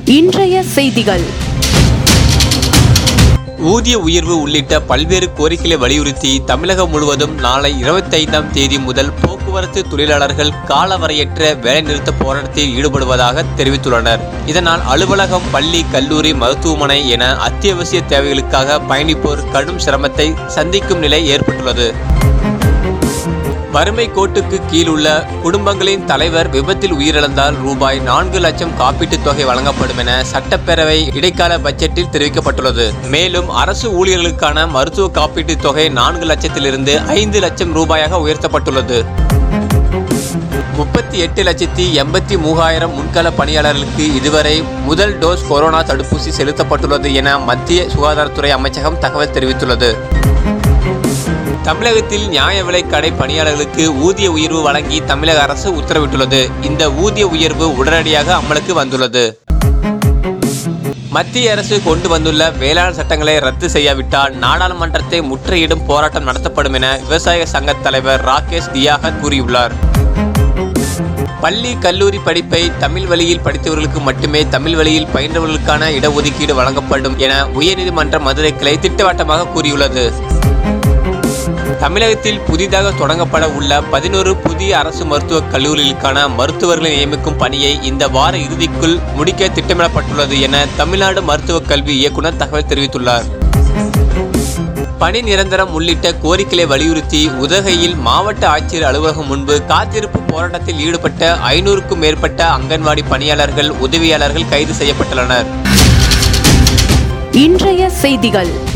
இன்றைய செய்திகள் ஊதிய உயர்வு உள்ளிட்ட பல்வேறு கோரிக்கைகளை வலியுறுத்தி தமிழகம் முழுவதும் நாளை இருபத்தைந்தாம் தேதி முதல் போக்குவரத்து தொழிலாளர்கள் காலவரையற்ற வேலைநிறுத்த போராட்டத்தில் ஈடுபடுவதாக தெரிவித்துள்ளனர் இதனால் அலுவலகம் பள்ளி கல்லூரி மருத்துவமனை என அத்தியாவசிய தேவைகளுக்காக பயணிப்போர் கடும் சிரமத்தை சந்திக்கும் நிலை ஏற்பட்டுள்ளது வறுமை கோட்டுக்கு கீழுள்ள குடும்பங்களின் தலைவர் விபத்தில் உயிரிழந்தால் ரூபாய் நான்கு லட்சம் காப்பீட்டுத் தொகை வழங்கப்படும் என சட்டப்பேரவை இடைக்கால பட்ஜெட்டில் தெரிவிக்கப்பட்டுள்ளது மேலும் அரசு ஊழியர்களுக்கான மருத்துவ காப்பீட்டுத் தொகை நான்கு லட்சத்திலிருந்து ஐந்து லட்சம் ரூபாயாக உயர்த்தப்பட்டுள்ளது முப்பத்தி எட்டு லட்சத்தி எண்பத்தி மூவாயிரம் முன்கள பணியாளர்களுக்கு இதுவரை முதல் டோஸ் கொரோனா தடுப்பூசி செலுத்தப்பட்டுள்ளது என மத்திய சுகாதாரத்துறை அமைச்சகம் தகவல் தெரிவித்துள்ளது தமிழகத்தில் நியாய விலைக் கடை பணியாளர்களுக்கு ஊதிய உயர்வு வழங்கி தமிழக அரசு உத்தரவிட்டுள்ளது இந்த ஊதிய உயர்வு உடனடியாக அமலுக்கு வந்துள்ளது மத்திய அரசு கொண்டு வந்துள்ள வேளாண் சட்டங்களை ரத்து செய்யாவிட்டால் நாடாளுமன்றத்தை முற்றுகையிடும் போராட்டம் நடத்தப்படும் என விவசாய சங்க தலைவர் ராகேஷ் தியாகத் கூறியுள்ளார் பள்ளி கல்லூரி படிப்பை தமிழ் வழியில் படித்தவர்களுக்கு மட்டுமே தமிழ் வழியில் பயின்றவர்களுக்கான இடஒதுக்கீடு வழங்கப்படும் என உயர்நீதிமன்ற மதுரை கிளை திட்டவட்டமாக கூறியுள்ளது தமிழகத்தில் புதிதாக தொடங்கப்பட உள்ள பதினோரு புதிய அரசு மருத்துவக் கல்லூரிகளுக்கான மருத்துவர்களை நியமிக்கும் பணியை இந்த வார இறுதிக்குள் முடிக்க திட்டமிடப்பட்டுள்ளது என தமிழ்நாடு மருத்துவக் கல்வி இயக்குனர் தகவல் தெரிவித்துள்ளார் பணி நிரந்தரம் உள்ளிட்ட கோரிக்கைகளை வலியுறுத்தி உதகையில் மாவட்ட ஆட்சியர் அலுவலகம் முன்பு காத்திருப்பு போராட்டத்தில் ஈடுபட்ட ஐநூறுக்கும் மேற்பட்ட அங்கன்வாடி பணியாளர்கள் உதவியாளர்கள் கைது செய்யப்பட்டுள்ளனர் இன்றைய செய்திகள்